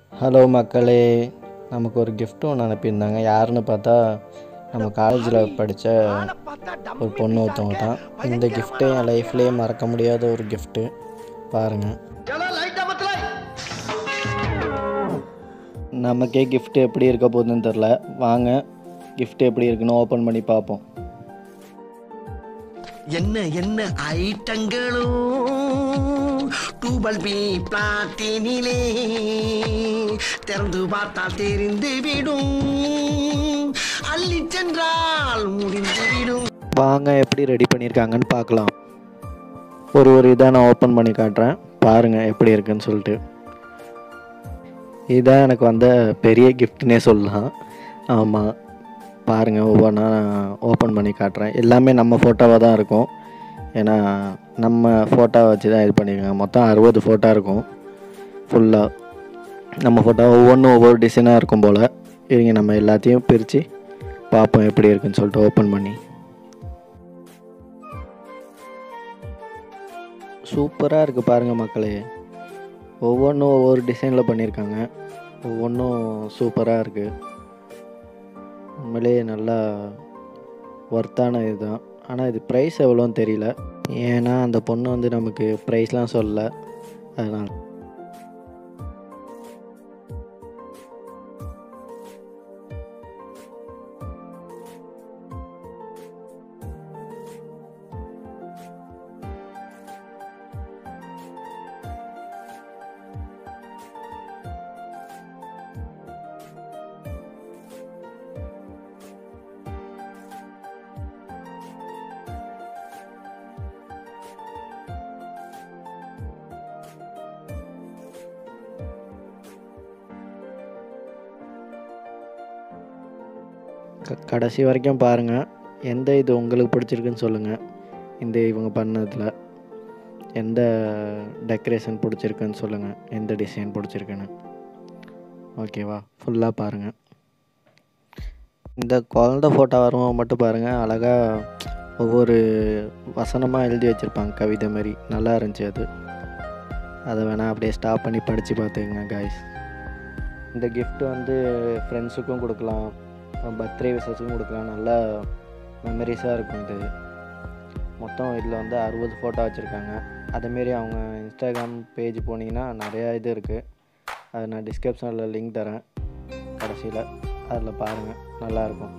hello மக்களே நமக்கு ஒரு gift ஒன்று அனுப்பியிருந்தாங்க யாருன்னு பார்த்தா நம்ம காலேஜில் படித்த ஒரு பொண்ணு ஒருத்தவங்க தான் இந்த கிஃப்ட்டு என் லைஃப்லேயே மறக்க முடியாத ஒரு கிஃப்ட்டு பாருங்கள் நமக்கே gift எப்படி இருக்க போகுதுன்னு தெரில வாங்க gift எப்படி இருக்குன்னு ஓப்பன் பண்ணி பார்ப்போம் என்ன என்ன ஐட்டங்களோ டூபல் பி பிளாட்டினிலே திறந்து பார்த்தால் தெரிந்து விடும் அள்ளி சென்றால் முடிந்து விடும் வாங்க எப்படி ரெடி பண்ணியிருக்காங்கன்னு பார்க்கலாம் ஒரு ஒரு இதாக நான் ஓப்பன் பண்ணி காட்டுறேன் பாருங்கள் எப்படி இருக்குன்னு சொல்லிட்டு இதுதான் எனக்கு வந்த பெரிய கிஃப்ட்னே சொல்லலாம் ஆமாம் பாருங்கள் ஒவ்வொன்றா நான் ஓப்பன் பண்ணி காட்டுறேன் எல்லாமே நம்ம ஃபோட்டோவாக தான் இருக்கும் ஏன்னா நம்ம ஃபோட்டோ வச்சு தான் இது பண்ணியிருக்காங்க மொத்தம் அறுபது ஃபோட்டோ இருக்கும் ஃபுல்லாக நம்ம ஃபோட்டோ ஒவ்வொன்றும் ஒவ்வொரு டிசைனாக இருக்கும் போல் இருங்க நம்ம எல்லாத்தையும் பிரித்து பார்ப்போம் எப்படி இருக்குன்னு சொல்லிட்டு ஓப்பன் பண்ணி சூப்பராக இருக்குது பாருங்கள் மக்களே ஒவ்வொன்றும் ஒவ்வொரு டிசைனில் பண்ணியிருக்காங்க ஒவ்வொன்றும் சூப்பராக இருக்குது உண்மையிலேயே நல்லா ஒர்த்தான இதுதான் ஆனால் இது ப்ரைஸ் எவ்வளோன்னு தெரியல ஏன்னா அந்த பொண்ணு வந்து நமக்கு ப்ரைஸ்லாம் சொல்லல அதனால் க- கடைசி வரைக்கும் பாருங்கள் எந்த இது உங்களுக்கு பிடிச்சிருக்குன்னு சொல்லுங்கள் இந்த இவங்க பண்ணதில் எந்த டெக்கரேஷன் பிடிச்சிருக்குன்னு சொல்லுங்கள் எந்த டிசைன் பிடிச்சிருக்குன்னு ஓகேவா ஃபுல்லாக பாருங்கள் இந்த குழந்த ஃபோட்டோ வரும்போது மட்டும் பாருங்கள் அழகாக ஒவ்வொரு வசனமாக எழுதி வச்சுருப்பாங்க கவிதை மாதிரி நல்லா இருந்துச்சு அது அதை வேணால் அப்படியே ஸ்டாப் பண்ணி படித்து பார்த்துக்குங்க காய்ஸ் இந்த gift வந்து ஃப்ரெண்ட்ஸுக்கும் கொடுக்கலாம் பர்த்டே விசேஷத்துக்கும் கொடுக்கலாம் நல்ல மெமரிஸாக இருக்கும் இது மொத்தம் இதில் வந்து அறுபது ஃபோட்டோ வச்சுருக்காங்க அதேமாரி அவங்க இன்ஸ்டாகிராம் பேஜ் போனீங்கன்னா நிறையா இது இருக்குது அதை நான் டிஸ்கிரிப்ஷனில் லிங்க் தரேன் கடைசியில் அதில் பாருங்கள் நல்லாயிருக்கும்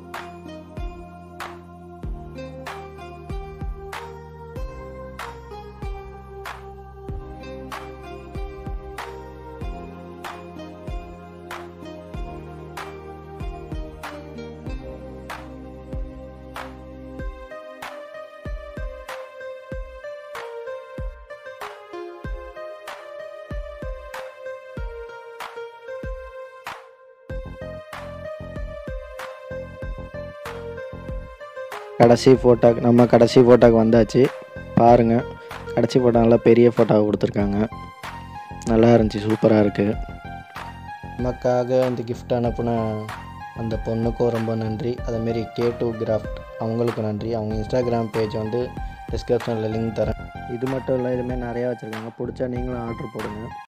கடைசி ஃபோட்டோ நம்ம கடைசி ஃபோட்டோக்கு வந்தாச்சு பாருங்கள் கடைசி ஃபோட்டோ நல்லா பெரிய ஃபோட்டோவை கொடுத்துருக்காங்க நல்லா இருந்துச்சு சூப்பராக இருக்குது நமக்காக இந்த gift அனுப்புன அந்த பொண்ணுக்கும் ரொம்ப நன்றி அதேமாரி கே டூ கிராஃப்ட் அவங்களுக்கும் நன்றி அவங்க இன்ஸ்டாகிராம் பேஜ் வந்து டிஸ்கிரிப்ஷனில் லிங்க் தரேன் இது மட்டும் இல்லை இதுமாரி நிறையா வச்சுருக்காங்க பிடிச்சா நீங்களும் ஆர்டர் போடுங்க